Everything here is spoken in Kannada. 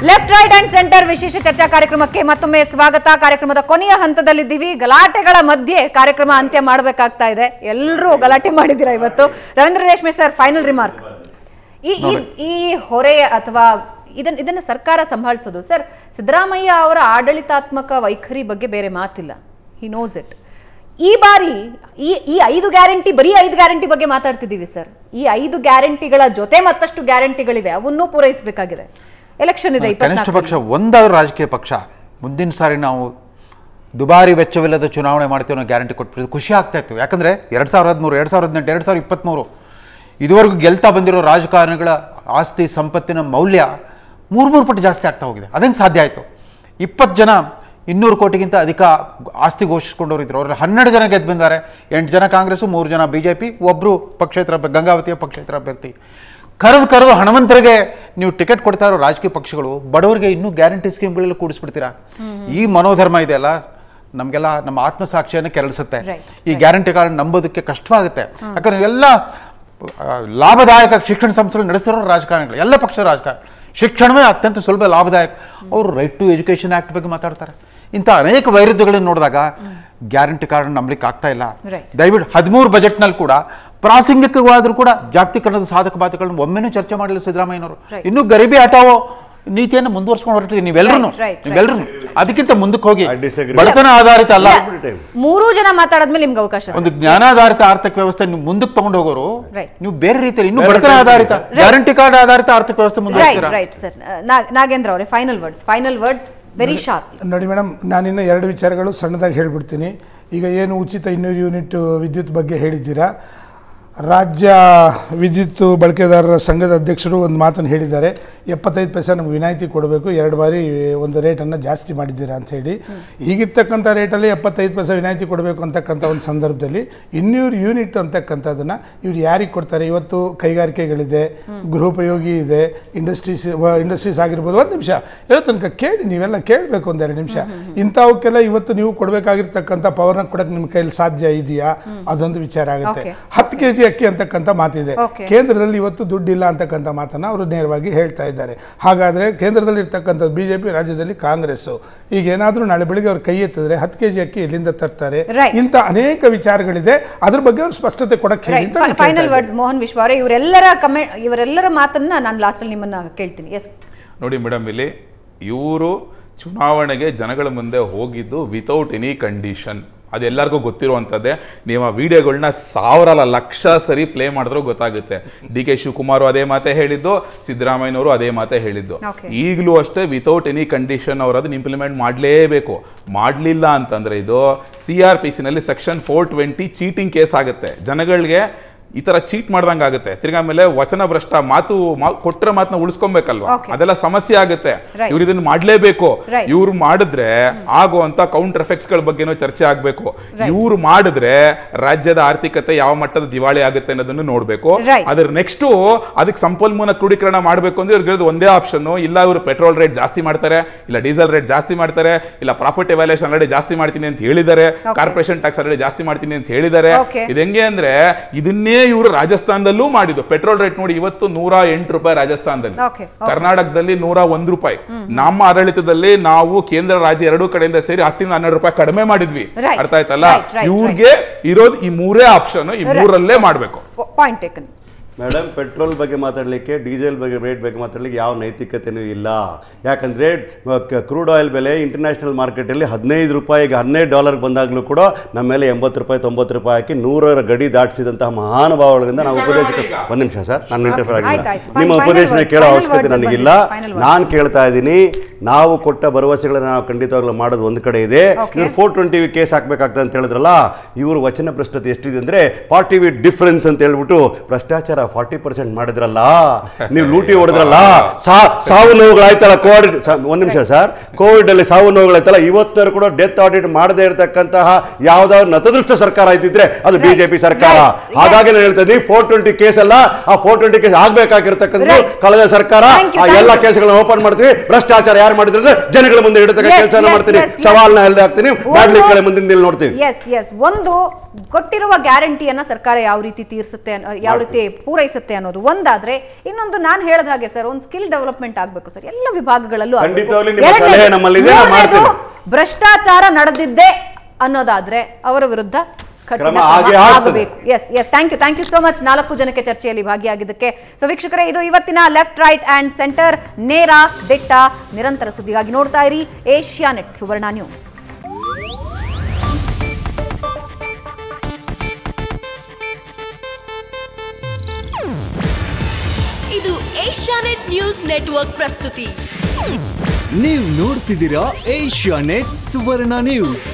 ಲೆಫ್ಟ್ ರೈಟ್ ಅಂಡ್ ಸೆಂಟರ್ ವಿಶೇಷ ಚರ್ಚಾ ಕಾರ್ಯಕ್ರಮಕ್ಕೆ ಮತ್ತೊಮ್ಮೆ ಸ್ವಾಗತ ಕಾರ್ಯಕ್ರಮದ ಕೊನೆಯ ಹಂತದಲ್ಲಿದ್ದೀವಿ ಗಲಾಟೆಗಳ ಮಧ್ಯೆ ಕಾರ್ಯಕ್ರಮ ಅಂತ್ಯ ಮಾಡಬೇಕಾಗ್ತಾ ಇದೆ ಎಲ್ಲರೂ ಗಲಾಟೆ ಮಾಡಿದ್ದೀರಾ ಇವತ್ತು ರವೀಂದ್ರ ರೇಷ್ಮೆ ಸರ್ ಫೈನಲ್ ರಿಮಾರ್ಕ್ ಈ ಈ- ಈ ಹೊರೆ ಅಥವಾ ಇದನ್ನ ಇದನ್ನ ಸರ್ಕಾರ ಸಂಭಾಳಿಸೋದು ಸರ್ ಸಿದ್ದರಾಮಯ್ಯ ಅವರ ಆಡಳಿತಾತ್ಮಕ ವೈಖರಿ ಬಗ್ಗೆ ಬೇರೆ ಮಾತಿಲ್ಲ ಹಿ ನೋಸ್ ಇಟ್ ಈ ಬಾರಿ ಈ ಈ ಐದು ಗ್ಯಾರಂಟಿ ಬರೀ ಐದು ಗ್ಯಾರಂಟಿ ಬಗ್ಗೆ ಮಾತಾಡ್ತಿದ್ದೀವಿ ಸರ್ ಈ ಐದು ಗ್ಯಾರಂಟಿಗಳ ಜೊತೆ ಮತ್ತಷ್ಟು ಗ್ಯಾರಂಟಿಗಳಿವೆ ಅವನ್ನೂ ಪೂರೈಸಬೇಕಾಗಿದೆ ಎಲೆಕ್ಷನ್ ಇದೆ ಕನಿಷ್ಠ ಇಪ್ಪತ್ನಾಲ್ಕು ಪಕ್ಷ ಒಂದಾದ್ರೂ ರಾಜಕೀಯ ಪಕ್ಷ ಮುಂದಿನ ಸಾರಿ ನಾವು ದುಬಾರಿ ವೆಚ್ಚವಿಲ್ಲದ ಚುನಾವಣೆ ಮಾಡ್ತೀವಿ ಅನ್ನೋ ಗ್ಯಾರಂಟಿ ಕೊಟ್ಬಿಟ್ಟು ಖುಷಿ ಆಗ್ತಾ ಇತ್ತು ಯಾಕಂದ್ರೆ ಎರಡ್ ಸಾವಿರದ ಹದಿಮೂರು ಎರಡ್ ಸಾವಿರದ ಹದಿನೆಂಟು ಎರಡ್ ಸಾವಿರದ ಇಪ್ಪತ್ತ್ಮೂರು ಇದುವರೆಗೂ ಗೆಲ್ತಾ ಬಂದಿರೋ ರಾಜಕಾರಣಿಗಳ ಆಸ್ತಿ ಸಂಪತ್ತಿನ ಮೌಲ್ಯ ಮೂರು ಮೂರು ಪಟ್ಟು ಜಾಸ್ತಿ ಆಗ್ತಾ ಹೋಗಿದೆ ಅದಂಗೆ ಸಾಧ್ಯ ಆಯಿತು ಇಪ್ಪತ್ತು ಜನ ಇನ್ನೂರು ಕೋಟಿಗಿಂತ ಅಧಿಕ ಆಸ್ತಿ ಘೋಷಿಸ್ಕೊಂಡವ್ರು ಇದ್ರು ಅವರಲ್ಲಿ ಹನ್ನೆರಡು ಜನ ಗೆದ್ದು ಬಂದಾರೆ ಎಂಟು ಜನ ಕಾಂಗ್ರೆಸ್ಸು ಮೂರು ಜನ ಬಿ ಜೆ ಪಿ ಒಬ್ಬರು ಪಕ್ಷೇತರ ಅಭ್ಯ- ಗಂಗಾವತಿಯ ಪಕ್ಷೇತರ ಅಭ್ಯರ್ಥಿ ಕರೆದು ಕರೆದು ಹಣವಂತರಿಗೆ ನೀವು ಟಿಕೆಟ್ ಕೊಡ್ತಾ ಇರೋ ರಾಜಕೀಯ ಪಕ್ಷಗಳು ಬಡವರಿಗೆ ಇನ್ನೂ ಗ್ಯಾರಂಟಿ ಸ್ಕೀಮ್ಗಳೆಲ್ಲ ಕೂಡಿಸ್ಬಿಡ್ತೀರಾ ಈ ಮನೋಧರ್ಮ ಇದೆಯಲ್ಲ ನಮಗೆಲ್ಲ ನಮ್ಮ ಆತ್ಮಸಾಕ್ಷಿಯನ್ನು ಕೆರಳಿಸುತ್ತೆ Right, ಈ ಗ್ಯಾರಂಟಿಗಳನ್ನ ನಂಬೋದಕ್ಕೆ ಕಷ್ಟವಾಗುತ್ತೆ ಯಾಕಂದ್ರೆ ಎಲ್ಲ ಆ, ಲಾಭದಾಯಕ ಶಿಕ್ಷಣ ಸಂಸ್ಥೆಗಳು ನಡೆಸ್ತಿರೋ ರಾಜಕಾರಣಿಗಳು ಎಲ್ಲ ಪಕ್ಷದ ರಾಜಕಾರಣ ಶಿಕ್ಷಣವೇ ಅತ್ಯಂತ ಸುಲಭ ಲಾಭದಾಯಕ ಅವರು ರೈಟ್ ಟು ಎಜುಕೇಷನ್ ಆಕ್ಟ್ ಬಗ್ಗೆ ಮಾತಾಡ್ತಾರೆ ಇಂಥ ಅನೇಕ ವೈರುಧ್ಯಗಳನ್ನು ನೋಡಿದಾಗ ಗ್ಯಾರಂಟಿ ಕಾರ್ಡ್ ನಂಬಲಿಕ್ಕೆ ಆಗ್ತಾ ಇಲ್ಲ Right. ದಯವಿಟ್ಟು ಹದಿಮೂರು ಬಜೆಟ್ನಲ್ಲಿ ಕೂಡ ಪ್ರಾಸಂಗಿಕವಾದರೂ ಕೂಡ ಜಾಗತೀಕರಣದ ಸಾಧಕ ಬಾಧಕಗಳನ್ನು ಒಮ್ಮೆನೂ ಚರ್ಚೆ ಮಾಡಲಿಲ್ಲ ಸಿದ್ದರಾಮಯ್ಯನವರು Right. ಇನ್ನೂ ಗರೀಬಿ ಹಟಾವೋ ನೀತಿಯನ್ನು ಮುಂದುವರ್ಸ್ಕೊಂಡು ಹೊರಟಿದ್ದೀವಿ ನೀವೆಲ್ಲರೂ Right, right, right. ನೀವೆಲ್ಲರೂ ಅದಕ್ಕಿಂತ ಮುಂದಕ್ಕೆ ಹೋಗಿ I disagree. ಬಡತನ ಆಧಾರಿತ ಅಲ್ಲ ಮೂರೂ ಜನ ಮಾತಾಡದ್ಮೇಲೆ ನಿಮ್ಗೆ ಅವಕಾಶ ಸರ್. ಒಂದು ಜ್ಞಾನಾಧಾರಿತ ಆರ್ಥಿಕ ವ್ಯವಸ್ಥೆ ನೀವು ಮುಂದಕ್ಕೆ ತಗೊಂಡು ಹೋಗೋರು Right. ನೀವು ಬೇರೆ ರೀತಿಯಲ್ಲಿ ಇನ್ನು ಬೇರೆ ಬಡತನ ರೀತಿಯಲ್ಲಿ ಆಧಾರಿತ ಸರ್. ಗ್ಯಾರಂಟಿ ಕಾರ್ಡ್ ಆಧಾರಿತ ಆರ್ಥಿಕ ವ್ಯವಸ್ಥೆ ರೈಟ್ ಮುಂದುವರಿಸ್ತೀರಾ ರೈಟ್ ಸರ್ ನಾಗೇಂದ್ರ ಅವರೇ final words final words very sharp ನೋಡಿ ಮೇಡಮ್ ನಾನಿನ್ನು ಎರಡು ವಿಚಾರಗಳು ಸಣ್ಣದಾಗಿ ಹೇಳ್ಬಿಡ್ತೀನಿ ಈಗ ಏನು ಉಚಿತ ಇನ್ನೂರು ಯೂನಿಟ್ ವಿದ್ಯುತ್ ಬಗ್ಗೆ ಹೇಳಿದ್ದೀರಾ ರಾಜ್ಯ ವಿದ್ಯುತ್ ಬಳಕೆದಾರರ ಸಂಘದ ಅಧ್ಯಕ್ಷರು ಒಂದು ಮಾತನ್ನು ಹೇಳಿದ್ದಾರೆ ಎಪ್ಪತ್ತೈದು ಪೈಸೆ ನಮ್ಗೆ ವಿನಾಯಿತಿ ಕೊಡಬೇಕು ಎರಡು ಬಾರಿ ಒಂದು ರೇಟನ್ನು ಜಾಸ್ತಿ ಮಾಡಿದ್ದೀರಾ ಅಂತ ಹೇಳಿ ಈಗಿರ್ತಕ್ಕಂಥ ರೇಟಲ್ಲಿ ಎಪ್ಪತ್ತೈದು ಪೈಸೆ ವಿನಾಯಿತಿ ಕೊಡಬೇಕು ಅಂತಕ್ಕಂಥ ಒಂದು ಸಂದರ್ಭದಲ್ಲಿ ಇನ್ನೂರು ಯೂನಿಟ್ ಅಂತಕ್ಕಂಥದ್ದನ್ನು ಇವ್ರು ಯಾರಿಗೆ ಕೊಡ್ತಾರೆ ಇವತ್ತು ಕೈಗಾರಿಕೆಗಳಿದೆ ಗೃಹೋಪಯೋಗಿ ಇದೆ ಇಂಡಸ್ಟ್ರೀಸ್ ಇಂಡಸ್ಟ್ರೀಸ್ ಆಗಿರ್ಬೋದು ಒಂದು ನಿಮಿಷ ಹೇಳೋ ತನಕ ಕೇಳಿ ನೀವೆಲ್ಲ ಕೇಳಬೇಕು ಒಂದೆರಡು ನಿಮಿಷ ಇಂಥವಕ್ಕೆಲ್ಲ ಇವತ್ತು ನೀವು ಕೊಡಬೇಕಾಗಿರ್ತಕ್ಕಂಥ ಪವರ್ನ ಕೊಡಕ್ಕೆ ನಿಮ್ಮ ಕೈಯಲ್ಲಿ ಸಾಧ್ಯ ಇದೆಯಾ ಅದೊಂದು ವಿಚಾರ ಆಗುತ್ತೆ Okay. ಹತ್ತು ಕೆ ಜಿ ಅಕ್ಕಿ ಅಂತಕ್ಕಂಥ ಮಾತಿದೆ Okay. ಕೇಂದ್ರದಲ್ಲಿ ಇವತ್ತು ದುಡ್ಡಿಲ್ಲ ಅಂತಕ್ಕಂಥ ಮಾತನ್ನ ಅವರು ನೇರವಾಗಿ ಹೇಳ್ತಾ ಇದ್ದಾರೆ ಹಾಗಾದ್ರೆ ಕೇಂದ್ರದಲ್ಲಿ ಇರ್ತಕ್ಕಂಥ ಬಿಜೆಪಿ ರಾಜ್ಯದಲ್ಲಿ ಕಾಂಗ್ರೆಸ್ಸು ಈಗ ಏನಾದರೂ ನಾಳೆ ಬೆಳಿಗ್ಗೆ ಅವ್ರು ಕೈ ಎತ್ತಿದ್ರೆ ಹತ್ತು ಕೆ ಜಿ ಅಕ್ಕಿ ಎಲ್ಲಿಂದ ತರ್ತಾರೆ Right. ಇಂಥ ಅನೇಕ ವಿಚಾರಗಳಿದೆ ಅದ್ರ ಬಗ್ಗೆ ಅವ್ರು ಸ್ಪಷ್ಟತೆ ಕೊಡಕ್ಕೆ ಹೇಳಿ ಅಂತ ನಾನು ಕೇಳ್ತಾ ಫೈನಲ್ ಇದ್ದೀನಿ. ವರ್ಡ್ಸ್ ಮೋಹನ್ ವಿಶ್ವ ಅವರೇ ಇವರೆಲ್ಲರ ಕಮೆಂಟ್ ಇವರೆಲ್ಲರ ಮಾತನ್ನ ನಾನು ಲಾಸ್ಟಲ್ಲಿ ನಿಮ್ಮನ್ನ ಕೇಳ್ತೀನಿ ಎಸ್ ನೋಡಿ ಮೇಡಮ್ ಇಲ್ಲಿ ಇವರು ಚುನಾವಣೆಗೆ ಜನಗಳ ಮುಂದೆ ಹೋಗಿದ್ದು ವಿತೌಟ್ ಎನಿ ಕಂಡೀಷನ್ ಅದೆಲ್ಲರಿಗೂ ಗೊತ್ತಿರುವಂಥದ್ದೇ ನೀವು ಆ ವಿಡಿಯೋಗಳನ್ನ ಸಾವಿರಲ್ಲ ಲಕ್ಷ ಸರಿ ಪ್ಲೇ ಮಾಡಿದ್ರೂ ಗೊತ್ತಾಗುತ್ತೆ ಡಿ ಕೆ ಶಿವಕುಮಾರ್ ಅದೇ ಮಾತೇ ಹೇಳಿದ್ದು ಸಿದ್ದರಾಮಯ್ಯನವರು ಅದೇ ಮಾತೇ ಹೇಳಿದ್ದು Okay. ಈಗಲೂ ಅಷ್ಟೇ ವಿತೌಟ್ ಎನಿ ಕಂಡೀಷನ್ ಅವರು ಅದನ್ನ ಇಂಪ್ಲಿಮೆಂಟ್ ಮಾಡಲೇಬೇಕು ಮಾಡಲಿಲ್ಲ ಅಂತಂದ್ರೆ ಇದು ಸಿ ಆರ್ ಪಿ ಸಿನಲ್ಲಿ section four twenty cheating case ಆಗುತ್ತೆ ಜನಗಳಿಗೆ ಈ ತರ ಚೀಟ್ ಮಾಡ್ದಂಗೆ ಆಗುತ್ತೆ ತಿರ್ಗಾ ಆಮೇಲೆ ವಚನ ಭ್ರಷ್ಟ ಮಾತು ಮಾ- ಕೊಟ್ರೆ ಮಾತನ್ನ ಉಳಿಸ್ಕೊಬೇಕಲ್ವಾ Okay. ಅದೆಲ್ಲ ಸಮಸ್ಯೆ ಆಗುತ್ತೆ Right. ಇವ್ರು ಇದನ್ನ ಮಾಡ್ಲೇಬೇಕು Right. ಇವ್ರು ಮಾಡಿದ್ರೆ ಆಗುವಂತ ಕೌಂಟರ್ ಎಫೆಕ್ಟ್ಸ್ ಗಳ ಬಗ್ಗೆನೂ ಚರ್ಚೆ ಆಗ್ಬೇಕು ಇವ್ರು ಮಾಡಿದ್ರೆ ರಾಜ್ಯದ ಆರ್ಥಿಕತೆ ಯಾವ ಮಟ್ಟದ ದಿವಾಳಿ ಆಗುತ್ತೆ ಅನ್ನೋದನ್ನು ನೋಡ್ಬೇಕು Right. ಅದ್ರ ನೆಕ್ಸ್ಟ್ ಅದಕ್ಕೆ ಸಂಪನ್ಮೂಲ ಕ್ರೋಢೀಕರಣ ಮಾಡಬೇಕು ಅಂದ್ರೆ ಇವ್ರಿಗೆ ಇರೋದು ಒಂದೇ ಆಪ್ಷನ್ ಇಲ್ಲ ಇವರು ಪೆಟ್ರೋಲ್ ರೇಟ್ ಜಾಸ್ತಿ ಮಾಡ್ತಾರೆ ಇಲ್ಲ ಡೀಸೆಲ್ ರೇಟ್ ಜಾಸ್ತಿ ಮಾಡ್ತಾರೆ ಇಲ್ಲ ಪ್ರಾಪರ್ಟಿ ವ್ಯಾಲ್ಯೂಷನ್ ಆಲ್ರೆಡಿ ಜಾಸ್ತಿ ಮಾಡ್ತೀನಿ ಅಂತ ಹೇಳಿದ್ದಾರೆ ಕಾರ್ಪೊರೇಷನ್ ಟ್ಯಾಕ್ಸ್ ಆಲ್ರೆಡಿ ಜಾಸ್ತಿ ಮಾಡ್ತೀನಿ ಅಂತ ಹೇಳಿದ್ದಾರೆ Okay. ಇದು ಹೆಂಗೆ ಅಂದ್ರೆ ಇದನ್ನೇ ಇವರು ರಾಜಸ್ಥಾನದಲ್ಲೂ ಮಾಡಿದ್ದು ಪೆಟ್ರೋಲ್ ರೇಟ್ ನೋಡಿ ಇವತ್ತು ನೂರ ಎಂಟು ರೂಪಾಯಿ ರಾಜಸ್ಥಾನದಲ್ಲಿ Okay, okay. ಕರ್ನಾಟಕದಲ್ಲಿ ನೂರ ಒಂದ್ ರೂಪಾಯಿ ನಮ್ಮ ಆಡಳಿತದಲ್ಲಿ ನಾವು ಕೇಂದ್ರ ರಾಜ್ಯ ಎರಡೂ ಕಡೆಯಿಂದ ಸೇರಿ ಹತ್ತಿಂದ ಹನ್ನೆರಡು ರೂಪಾಯಿ ಕಡಿಮೆ ಮಾಡಿದ್ವಿ Right. ಅರ್ಥ ಆಯ್ತಲ್ಲ Right, right, ಇವ್ರಿಗೆ ಇರೋದು ಈ ಮೂರೇ ಆಪ್ಷನ್ ಈ ಮೂರಲ್ಲೇ ಮಾಡ್ಬೇಕು ಪಾಯಿಂಟ್ ಟೇಕನ್ ಮೇಡಮ್ ಪೆಟ್ರೋಲ್ ಬಗ್ಗೆ ಮಾತಾಡಲಿಕ್ಕೆ ಡೀಸೆಲ್ ಬಗ್ಗೆ ರೇಟ್ ಬಗ್ಗೆ ಮಾತಾಡಲಿಕ್ಕೆ ಯಾವ ನೈತಿಕತೆಯೂ ಇಲ್ಲ ಯಾಕಂದರೆ ಕ್ರೂಡ್ ಆಯಿಲ್ ಬೆಲೆ ಇಂಟರ್ನ್ಯಾಷನಲ್ ಮಾರ್ಕೆಟಲ್ಲಿ ಹದಿನೈದು ರೂಪಾಯಿಗೆ ಹದಿನೈದು ಡಾಲರ್ ಬಂದಾಗಲೂ ಕೂಡ ನಮ್ಮ ಮೇಲೆ ಎಂಬತ್ತು ರೂಪಾಯಿ ತೊಂಬತ್ತು ರೂಪಾಯಿ ಹಾಕಿ ನೂರರ ಗಡಿ ದಾಟಿಸಿದಂತಹ ಮಹಾನುಭಾವಗಳಿಂದ ನಾವು ಉಪದೇಶ ಒಂದು ನಿಮಿಷ ಸರ್ ನಾನು ಇಂಟರ್ಫರ್ ಆಯ್ತು, ಆಗಿಲ್ಲ ಆಯ್ತು. ನಿಮ್ಮ Final ಉಪದೇಶನ words, ಕೇಳೋ final ಅವಶ್ಯಕತೆ words ನನಗಿಲ್ಲ ಬಂದಿದೆ, final words. ನಾನು ಕೇಳ್ತಾ ಇದ್ದೀನಿ ನಾವು ಕೊಟ್ಟ ಭರವಸೆಗಳನ್ನ ನಾವು ಖಂಡಿತವಾಗ್ಲೂ ಮಾಡೋದು ಒಂದು ಕಡೆ ಇದೆ Okay. ಇವ್ರು ಫೋರ್ ಟ್ವೆಂಟಿ ಕೇಸ್ ಹಾಕ್ಬೇಕಾಗ್ತದೆ ಅಂತ ಹೇಳಿದ್ರಲ್ಲ ಇವರು ವಚನ ಭ್ರಷ್ಟತೆ ಎಷ್ಟಿದೆ ಅಂದ್ರೆ ಪಾರ್ಟಿ ವಿತ್ ಡಿಫರೆನ್ಸ್ ಅಂತ ಹೇಳ್ಬಿಟ್ಟು ಭ್ರಷ್ಟಾಚಾರ ಫಾರ್ಟಿ ಪರ್ಸೆಂಟ್ ಮಾಡಿದ್ರಲ್ಲ ನೀವು ಲೂಟಿ ಹೊಡೆದ್ರಲ್ಲ ಸಾ- ಸಾವು ನೋವುಗಳಾಯ್ತಲ್ಲ ಕೋವಿಡ್ ಒಂದ್ ನಿಮಿಷ ಸರ್ ಕೋವಿಡ್ ಅಲ್ಲಿ ಸಾವು ನೋವುಗಳಾಯ್ತಲ್ಲ ಇವತ್ತರ ಕೂಡ ಡೆತ್ ಆಡಿಟ್ ಮಾಡದೇ ಇರತಕ್ಕಂತಹ ಯಾವ್ದಾದ್ರು ನತದೃಷ್ಟ ಸರ್ಕಾರ ಇದ್ದಿದ್ರೆ ಅದು ಬಿಜೆಪಿ ಸರ್ಕಾರ Right. ಹಾಗಾಗಿ ನಾನು ಹೇಳ್ತಾ ಇದ್ದೀನಿ ಫೋರ್ ಟ್ವೆಂಟಿ ಕೇಸ್ ಅಲ್ಲ ಆ ಫೋರ್ ಟ್ವೆಂಟಿ ಕೇಸ್ ಆಗ್ಬೇಕಾಗಿರ್ತಕ್ಕಂಥ Right. ಕಳೆದ ಸರ್ಕಾರ Thank you, ಆ thank ಎಲ್ಲ you. ಕೇಸ್ಗಳನ್ನ ಓಪನ್ ಮಾಡ್ತೀವಿ ಭ್ರಷ್ಟಾಚಾರ ಯಾರು ತಯಾರು ಮಾಡಿದ್ರೆ ಜನಗಳ ಮುಂದೆ ಇಡತಕ್ಕ Yes, ಕೆಲಸ yes, ಮಾಡ್ತೀನಿ yes, yes. ಸವಾಲ್ನ ಎಲ್ದೆ ಹಾಕ್ತೀನಿ ಮಾಡ್ಲಿಕ್ಕೆ ಮುಂದಿನ ದಿನ ನೋಡ್ತೀವಿ ಎಸ್ ಎಸ್ ಒಂದು ಕೊಟ್ಟಿರುವ ಗ್ಯಾರಂಟಿಯನ್ನ ಸರ್ಕಾರ ಯಾವ ರೀತಿ ತೀರಿಸುತ್ತೆ ಅನ್ನೋ- ಯಾವ ರೀತಿ ಪೂರೈಸುತ್ತೆ ಅನ್ನೋದು ಒಂದಾದ್ರೆ ಇನ್ನೊಂದು ನಾನು ಹೇಳ್ದ ಹಾಗೆ ಸರ್ ಒಂದು ಸ್ಕಿಲ್ ಡೆವಲಪ್ಮೆಂಟ್ ಆಗ್ಬೇಕು ಸರ್ ಎಲ್ಲ ವಿಭಾಗಗಳಲ್ಲೂ ಆಗ್ಬೇಕು. ಖಂಡಿತವಾಗ್ಲೂ ನಿಮ್ಮ ಎರಡನೇದು, ಸಲಹೆ ನಮ್ಮಲ್ಲಿದೆ, ನಾವು ಮೂರನೇದು, ಮಾಡ್ತೇವೆ. ಭ್ರಷ್ಟಾಚಾರ ನಡೆದಿದ್ದೆ ಅನ್ನೋದಾದ್ರೆ ಅವರ ವಿರುದ್ಧ ಕಠಿಣ ಕ್ರಮ ಕ್ರಮ ಆಗೇ ಆಗ್ತದೆ. ಆಗಬೇಕು yes yes thank you thank you so much ನಾಲ್ಕು ಜನಕ್ಕೆ ಚರ್ಚೆಯಲ್ಲಿ ಭಾಗಿಯಾಗಿದ್ದಕ್ಕೆ ಸೊ ವೀಕ್ಷಕರೇ ಇದು ಇವತ್ತಿನ ಲೆಫ್ಟ್ ರೈಟ್ ಅಂಡ್ ಸೆಂಟರ್ ನೇರ ದಿಟ್ಟ ನಿರಂತರ ಸುದ್ದಿಗಾಗಿ ನೋಡ್ತಾ ಇರಿ ಏಷ್ಯಾ ನೆಟ್ ಸುವರ್ಣ ನ್ಯೂಸ್ ಇದು ಏಷ್ಯಾನೆಟ್ ನ್ಯೂಸ್ ನೆಟ್ವರ್ಕ್ ಪ್ರಸ್ತುತಿ ನೀವು ನೋಡ್ತಿದ್ದೀರಾ ಏಷ್ಯಾ ನೆಟ್ ಸುವರ್ಣ ನ್ಯೂಸ್